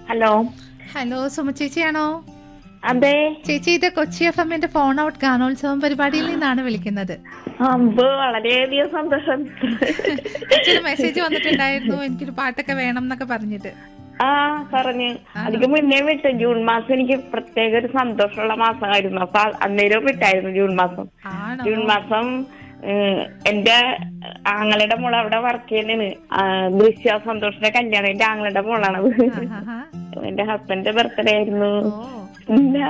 Hello hello Suma ചേച്ചിയാണോ അതെ ചേച്ചി ഇത് കൊച്ചി എഫ് എമ്മിന്റെ ഫോൺ ഔട്ട് ഗാനോത്സവം പരിപാടിയിൽ നിന്നാണ് വിളിക്കുന്നത് അമ്പ് വളരെയധികം സന്തോഷം ചേച്ചിയുടെ മെസ്സേജ് വന്നിട്ടുണ്ടായിരുന്നു എനിക്കൊരു പാട്ടൊക്കെ വേണം എന്നൊക്കെ പറഞ്ഞിട്ട് ആ പറഞ്ഞ് അതിക്ക് മുന്നേ വിട്ട് ജൂൺ മാസം എനിക്ക് പ്രത്യേക ഒരു സന്തോഷമുള്ള മാസമായിരുന്നു അപ്പൊ അന്നേരം വിട്ടായിരുന്നു ജൂൺ മാസം ആണോ ജൂൺ മാസം ഏഹ്, എന്റെ ആങ്ങളുടെ മോള് അവിടെ വർക്ക് ചെയ്യുന്നതാണ് ആ, ദൃശ്യ സന്തോഷിന്റെ കല്യാണം എന്റെ ആങ്ങളുടെ മോളാണത് ആഹാ. എന്റെ ഹസ്ബൻഡിന്റെ ബർത്ത്ഡേ ആയിരുന്നു ഓ പിന്നെ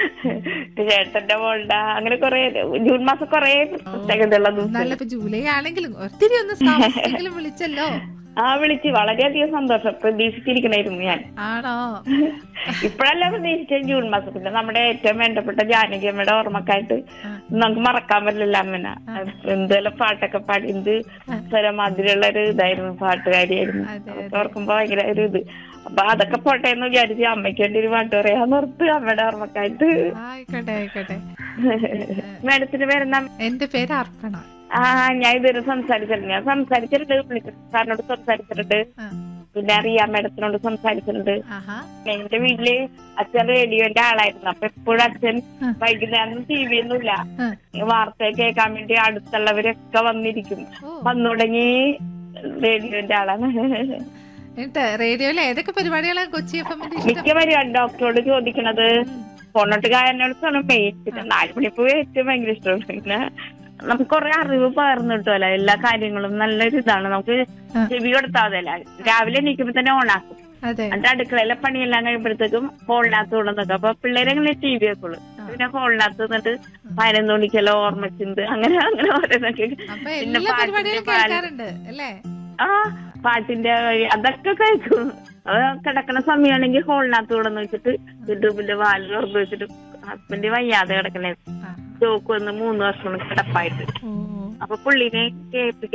ചേട്ടന്റെ മോളുടെ അങ്ങനെ കൊറേ ജൂൺ മാസം കൊറേ പ്രത്യേകതയുള്ള ദിവസം നല്ല ഇപ്പൊ ജൂലൈ ആണെങ്കിലും ഒത്തിരി ഒന്ന് താമസിച്ചെങ്കിലും വിളിച്ചല്ലോ ആ വിളിച്ച് വളരെയധികം സന്തോഷം പ്രതീക്ഷിച്ചിരിക്കണായിരുന്നു ഞാൻ ആണോ ഇപ്പഴല്ല പ്രതീക്ഷിച്ചത് ജൂൺ മാസം പിന്നെ നമ്മുടെ ഏറ്റവും വേണ്ടപ്പെട്ട ജാനകി അമ്മയുടെ ഓർമ്മക്കായിട്ട് നമുക്ക് മറക്കാൻ പറ്റില്ല അമ്മന എന്തെല്ലാം പാട്ടൊക്കെ പാടി എന്ത് സ്വരമാതിരിയുള്ള ഒരു ഇതായിരുന്നു പാട്ടുകാരിയായിരുന്നു അതെ, അതൊക്കെ ഓർക്കുമ്പോ ഭയങ്കര ഒരു ഇത് അപ്പൊ അതൊക്കെ പോട്ടെ എന്ന് വിചാരിച്ച് അമ്മയ്ക്ക് വേണ്ടി ഒരു പാട്ട് പറയാൻ നിർത്ത് അമ്മയുടെ ഓർമ്മക്കായിട്ട് ആയിക്കോട്ടെ ആയിക്കോട്ടെ മാഡത്തിന് പേരെന്താ എന്റെ പേര് അർപ്പണ ആ ഞാൻ ഇതുവരെ സംസാരിച്ചിട്ടുണ്ട് ഞാൻ സംസാരിച്ചിട്ടുണ്ട് വിളിച്ചു സാറിനോട് സംസാരിച്ചിട്ടുണ്ട് ആ. പിന്നെ അറിയാം മാഡത്തിനോട് സംസാരിച്ചിട്ടുണ്ട് ആഹാ എന്റെ വീട്ടില് അച്ഛൻ റേഡിയോന്റെ ആളായിരുന്നു അപ്പൊ എപ്പോഴും അച്ഛൻ ആ. വൈകുന്നേരം ടി വി ഒന്നുമില്ല ആ. വാർത്ത കേൾക്കാൻ വേണ്ടി അടുത്തുള്ളവരൊക്കെ വന്നിരിക്കും ഓ വന്നു തുടങ്ങി റേഡിയോന്റെ ആളാണ് എന്നിട്ട് റേഡിയോയിൽ ഏതൊക്കെ പരിപാടികളാണ് കൊച്ചി എഫ് എമ്മിന്റെ ഇഷ്ടം മിക്ക പരിപാടി ഡോക്ടറോട് ചോദിക്കണത് ഫോണോട്ട് ഗായനോടാണ് മെയിൻ പിന്നെ നാല് മണിപ്പോ ഏറ്റവും ഭയങ്കര ഇഷ്ടമാണ് പിന്നെ നമുക്ക് കുറെ അറിവ് പകർന്നു കിട്ടുമല്ലോ എല്ലാ കാര്യങ്ങളും നല്ലൊരു ഇതാണ് നമുക്ക് ആ. ചെവി കൊടുത്താൽ മതിയല്ല രാവിലെ എണീക്കുമ്പോ തന്നെ ഓണാക്കും അതെ എന്നിട്ട് അടുക്കളയിലെ പണിയെല്ലാം കഴിയുമ്പോഴത്തേക്കും ഹോളിനകത്ത് കൊണ്ടുവന്നേക്കും അപ്പൊ പിള്ളേരെങ്ങനെ ടി വി വെക്കുള്ളൂ പിന്നെ ഹോളിനകത്ത് നിന്നിട്ട് പതിനൊന്ന് മണിക്കെല്ലാം ഓർമ്മച്ചിണ്ട് അങ്ങനെ അങ്ങനെ ഓരോന്നൊക്കെ അപ്പൊ പിന്നെ എല്ലാ പാട്ടിന്റെ പരിപാടികളും പാൽ- കേൾക്കാറുണ്ട് അല്ലേ ആ പാട്ടിന്റെ വഴി അതൊക്കെ കേൾക്കും അത് കിടക്കണ സമയമാണെങ്കിൽ ഹോളിനകത്ത് കൊണ്ടുവന്ന് വെച്ചിട്ട് യൂട്യൂബിന്റെ വാല് തുറന്ന് വെച്ചിട്ട് ഹസ്ബൻഡ് വയ്യാതെ കിടക്കണേ ആ. ചോക്ക് വന്ന് മൂന്ന് വർഷം കിടപ്പായിട്ട് ഓ അപ്പൊ പുള്ളിനെ കേൾപ്പിക്കാൻ